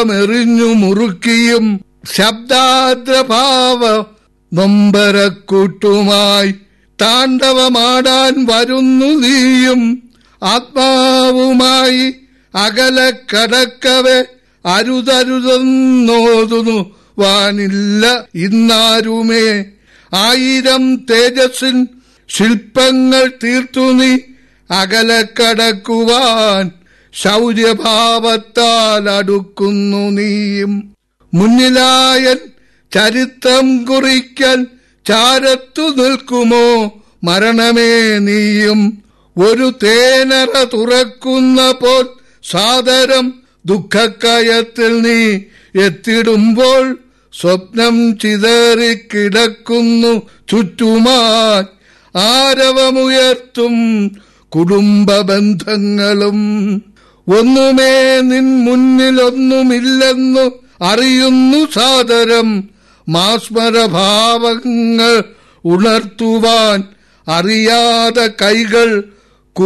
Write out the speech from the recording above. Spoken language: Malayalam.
ശാപമെറിഞ്ഞു മുറുക്കിയും ശബ്ദാദ്രഭാവ നൊമ്പരക്കൂട്ടുമായി താണ്ഡവമാടാൻ വരുന്നു നീയും ആത്മാവുമായി അകലെ കടക്കവെ അരുതരുതെന്നോതുന്നു വാനില്ല ഇന്നാരുമേ ആയിരം തേജസ്സിൻ ശില്പങ്ങൾ തീർത്തു നീ അകലെ കടക്കുവാൻ ശൗര്യഭാവത്താൽ അടുക്കുന്നു നീയും മുന്നിലായൻ ചരിത്രം കുറിക്കാൻ ചാരത്തു നിൽക്കുമോ മരണമേ നീയും ഒരു തേനറ തുറക്കുന്ന പോൽ സാദരം ദുഃഖക്കയത്തിൽ നീ എത്തിടുമ്പോൾ സ്വപ്നം ചിതറിക്കിടക്കുന്നു ചുറ്റുമായി ആരവമുയർത്തും കുടുംബ ബന്ധങ്ങളും ഒന്നുമേ നിൻ മുന്നിലൊന്നുമില്ലെന്നു അറിയുന്നു സാദരം മാസ്മരഭാവങ്ങൾ ഉണർത്തുവാൻ അറിയാതെ കൈകൾ